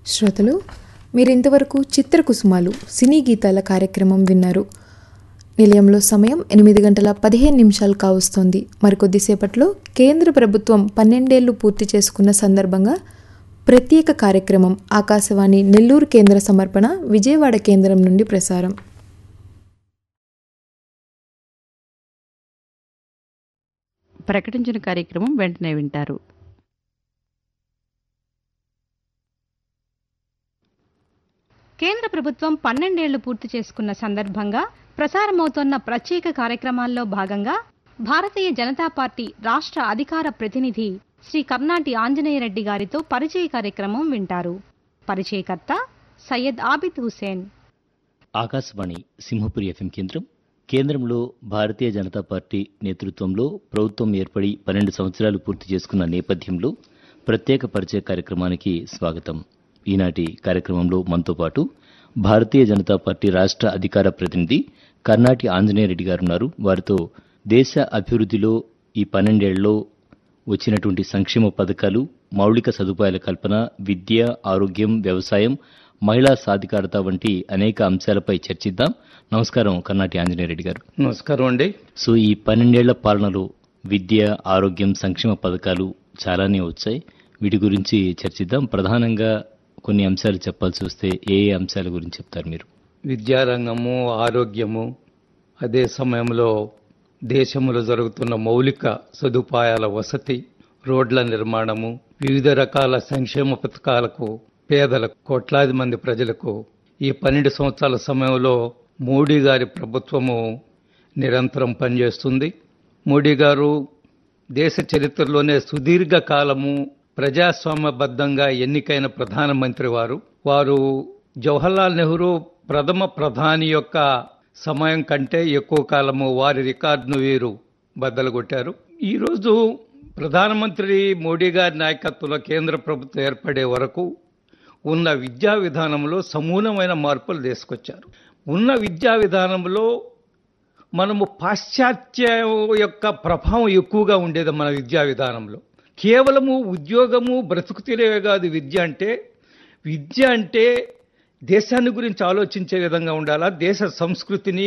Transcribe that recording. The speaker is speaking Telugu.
శ్రోతలు మీరింతవరకు చిత్రకుసుమాలు సినీ గీతాల కార్యక్రమం విన్నారు నిలయంలో సమయం ఎనిమిది గంటల పదిహేను నిమిషాలు కావస్తోంది మరికొద్దిసేపట్లో కేంద్ర ప్రభుత్వం పన్నెండేళ్లు పూర్తి చేసుకున్న సందర్భంగా ప్రత్యేక కార్యక్రమం ఆకాశవాణి నెల్లూరు కేంద్ర సమర్పణ విజయవాడ కేంద్రం నుండి ప్రసారం ప్రకటించిన కార్యక్రమం వెంటనే వింటారు కేంద్ర ప్రభుత్వం పన్నెండేళ్లు పూర్తి చేసుకున్న సందర్భంగా ప్రసారమవుతోన్న ప్రత్యేక కార్యక్రమాల్లో భాగంగా భారతీయ జనతా పార్టీ రాష్ట్ర అధికార ప్రతినిధి శ్రీ కర్నాటి ఆంజనేయరెడ్డి గారితో పరిచయ కార్యక్రమం వింటారు పరిచయకర్త సయ్యద్ ఆబిద్ హుసేన్ ఆకాశవాణి సింహపురి ఎఫ్ఎం కేంద్రం కేంద్రంలో భారతీయ జనతా పార్టీ నేతృత్వంలో ప్రభుత్వం ఏర్పడి పన్నెండు సంవత్సరాలు పూర్తి చేసుకున్న నేపథ్యంలో ప్రత్యేక పరిచయ కార్యక్రమానికి స్వాగతం ఈనాటి కార్యక్రమంలో మనతో పాటు భారతీయ జనతా పార్టీ రాష్ట్ర అధికార ప్రతినిధి కర్నాటి ఆంజనేయరెడ్డి గారు ఉన్నారు వారితో దేశ అభివృద్ధిలో ఈ పన్నెండేళ్లలో వచ్చినటువంటి సంక్షేమ పథకాలు మౌలిక సదుపాయాల కల్పన విద్య ఆరోగ్యం వ్యవసాయం మహిళా సాధికారత వంటి అనేక అంశాలపై చర్చిద్దాం నమస్కారం కర్నాటి ఆంజనేయరెడ్డి గారు నమస్కారం అండి సో ఈ పన్నెండేళ్ల పాలనలో విద్య ఆరోగ్యం సంక్షేమ పథకాలు చాలానే వచ్చాయి వీటి గురించి చర్చిద్దాం ప్రధానంగా కొన్ని అంశాలు చెప్పాల్సి వస్తే ఏ ఏ అంశాల గురించి చెప్తారు మీరు విద్యారంగము ఆరోగ్యము అదే సమయంలో దేశంలో జరుగుతున్న మౌలిక సదుపాయాల వసతి రోడ్ల నిర్మాణము వివిధ రకాల సంక్షేమ పథకాలకు పేదలకు కోట్లాది మంది ప్రజలకు ఈ పన్నెండు సంవత్సరాల సమయంలో మోడీ గారి ప్రభుత్వము నిరంతరం పనిచేస్తుంది మోడీ గారు దేశ చరిత్రలోనే సుదీర్ఘ కాలము ప్రజాస్వామ్యబద్ధంగా ఎన్నికైన ప్రధానమంత్రి వారు వారు జవహర్లాల్ నెహ్రూ ప్రథమ ప్రధాని యొక్క సమయం కంటే ఎక్కువ కాలము వారి రికార్డును వీరు బద్దలుగొట్టారు ఈరోజు ప్రధానమంత్రి మోడీ గారి నాయకత్వంలో కేంద్ర ప్రభుత్వం ఏర్పడే వరకు ఉన్న విద్యా విధానంలో సమూలమైన మార్పులు తీసుకొచ్చారు ఉన్న విద్యా విధానంలో మనము పాశ్చాత్య యొక్క ప్రభావం ఎక్కువగా ఉండేది మన విద్యా విధానంలో కేవలము ఉద్యోగము బ్రతుకు తెలివే కాదు విద్య అంటే విద్య అంటే దేశాన్ని గురించి ఆలోచించే విధంగా ఉండాలా దేశ సంస్కృతిని